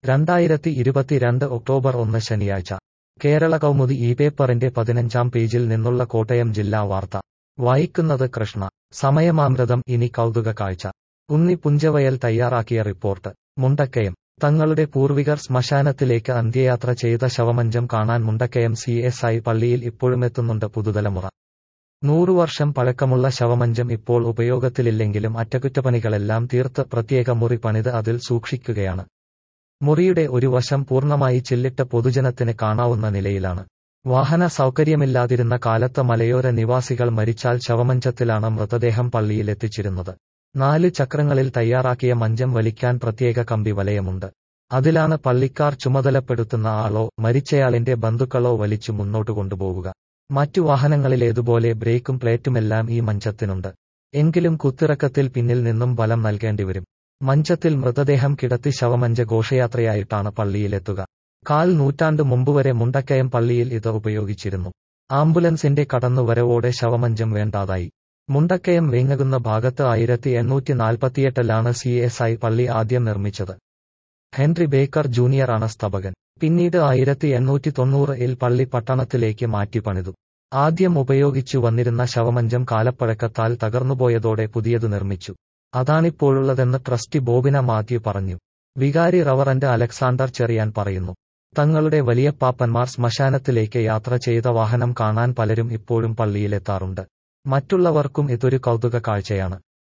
രണ്ടായിരത്തി ഇരുപത്തിരണ്ട് ഒക്ടോബർ ഒന്ന് ശനിയാഴ്ച കേരള കൗമുദി ഈ പേപ്പറിന്റെ പതിനഞ്ചാം പേജിൽ നിന്നുള്ള കോട്ടയം ജില്ലാ വാർത്ത വായിക്കുന്നത് കൃഷ്ണ സമയമാമൃതം ഇനി കൗതുക കാഴ്ച ഉണ്ണി പുഞ്ചവയൽ തയ്യാറാക്കിയ റിപ്പോർട്ട് മുണ്ടക്കയം തങ്ങളുടെ പൂർവികർ ശ്മശാനത്തിലേക്ക് അന്ത്യയാത്ര ചെയ്ത ശവമഞ്ചം കാണാൻ മുണ്ടക്കയം സി എസ് ഐ പള്ളിയിൽ ഇപ്പോഴുമെത്തുന്നുണ്ട് പുതുതലമുറ നൂറുവർഷം പഴക്കമുള്ള ശവമഞ്ചം ഇപ്പോൾ ഉപയോഗത്തിലില്ലെങ്കിലും അറ്റകുറ്റപ്പണികളെല്ലാം തീർത്ത് പ്രത്യേക മുറി പണിത് അതിൽ സൂക്ഷിക്കുകയാണ് മുറിയുടെ ഒരു വശം പൂർണ്ണമായി ചില്ലിട്ട പൊതുജനത്തിന് കാണാവുന്ന നിലയിലാണ് വാഹന സൗകര്യമില്ലാതിരുന്ന കാലത്ത് മലയോര നിവാസികൾ മരിച്ചാൽ ശവമഞ്ചത്തിലാണ് മൃതദേഹം പള്ളിയിലെത്തിച്ചിരുന്നത് നാല് ചക്രങ്ങളിൽ തയ്യാറാക്കിയ മഞ്ചം വലിക്കാൻ പ്രത്യേക കമ്പി വലയമുണ്ട് അതിലാണ് പള്ളിക്കാർ ചുമതലപ്പെടുത്തുന്ന ആളോ മരിച്ചയാളിന്റെ ബന്ധുക്കളോ വലിച്ചു മുന്നോട്ട് കൊണ്ടുപോകുക മറ്റു വാഹനങ്ങളിലേതുപോലെ ബ്രേക്കും പ്ലേറ്റുമെല്ലാം ഈ മഞ്ചത്തിനുണ്ട് എങ്കിലും കുത്തിറക്കത്തിൽ പിന്നിൽ നിന്നും ബലം നൽകേണ്ടിവരും മഞ്ചത്തിൽ മൃതദേഹം കിടത്തി ശവമഞ്ച ഘോഷയാത്രയായിട്ടാണ് പള്ളിയിലെത്തുക കാൽ നൂറ്റാണ്ട് മുമ്പുവരെ മുണ്ടക്കയം പള്ളിയിൽ ഇത് ഉപയോഗിച്ചിരുന്നു ആംബുലൻസിന്റെ കടന്നുവരവോടെ ശവമഞ്ചം വേണ്ടാതായി മുണ്ടക്കയം വേങ്ങകുന്ന ഭാഗത്ത് ആയിരത്തി എണ്ണൂറ്റി നാൽപ്പത്തിയെട്ടിലാണ് സി എസ് ഐ പള്ളി ആദ്യം നിർമ്മിച്ചത് ഹെൻറി ബേക്കർ ജൂനിയറാണ് സ്ഥാപകൻ പിന്നീട് ആയിരത്തി എണ്ണൂറ്റി തൊണ്ണൂറിൽ പള്ളി പട്ടണത്തിലേക്ക് മാറ്റി പണിതു ആദ്യം ഉപയോഗിച്ചു വന്നിരുന്ന ശവമഞ്ചം കാലപ്പഴക്കത്താൽ തകർന്നുപോയതോടെ പുതിയത് നിർമ്മിച്ചു അതാണിപ്പോഴുള്ളതെന്ന് ട്രസ്റ്റി ബോബിന മാത്യു പറഞ്ഞു വികാരി റവറന്റ് അലക്സാണ്ടർ ചെറിയാൻ പറയുന്നു തങ്ങളുടെ വലിയ പാപ്പന്മാർ ശ്മശാനത്തിലേക്ക് യാത്ര ചെയ്ത വാഹനം കാണാൻ പലരും ഇപ്പോഴും പള്ളിയിലെത്താറുണ്ട് മറ്റുള്ളവർക്കും ഇതൊരു കൗതുക കാഴ്ചയാണ്